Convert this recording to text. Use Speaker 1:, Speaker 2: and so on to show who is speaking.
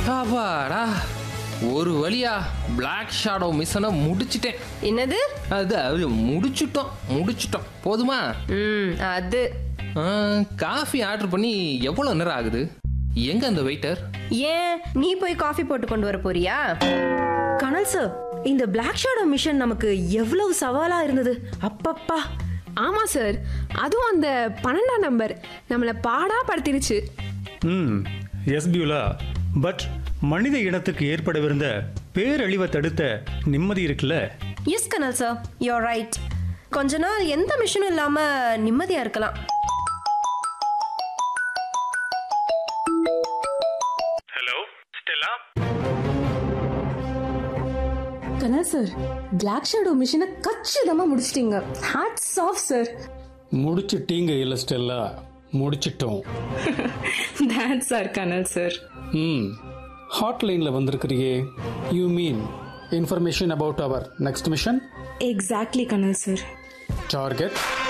Speaker 1: அப்பாடா ஒரு வழியா பிளாக் ஷாடோ மிஷனை முடிச்சிட்டேன்
Speaker 2: என்னது
Speaker 1: அது அது முடிச்சிட்டோம் முடிச்சிட்டோம் போதுமா
Speaker 2: ம் அது
Speaker 1: ஆ, காஃபி ஆர்டர் பண்ணி எவ்வளோ நேரம் ஆகுது எங்க அந்த வெயிட்டர்
Speaker 2: ஏன் நீ போய் காஃபி போட்டு கொண்டு வர போறியா
Speaker 3: கனல் சார் இந்த பிளாக் ஷாடோ மிஷன் நமக்கு எவ்வளவு சவாலா இருந்தது அப்பப்பா
Speaker 4: ஆமா சார் அதுவும் அந்த பன்னெண்டாம் நம்பர் நம்மளை பாடா படுத்திருச்சு
Speaker 5: ம் எஸ் பியூலா பட் மனித இனத்துக்கு ஏற்படவிருந்த பேரழிவை தடுத்த நிம்மதி இருக்குல்ல
Speaker 2: எஸ் கனல் சார் யூர் ரைட் கொஞ்ச நாள் எந்த மிஷனும் இல்லாம நிம்மதியா இருக்கலாம்
Speaker 5: hello Stella
Speaker 6: Kanal sir black shadow மிஷினை கச்சிதமா முடிச்சிட்டீங்க ஹேட்ஸ் ஆஃப் சார்
Speaker 7: முடிச்சிட்டீங்க இல்ல ஸ்டெல்லா முடிச்சிட்டோம்
Speaker 6: தேட்ஸ் சார் கனல் சார்
Speaker 7: ம் ஹாட்லைனில் வந்திருக்கிறியே you mean information about our next mission
Speaker 6: exactly Kanal sir
Speaker 7: target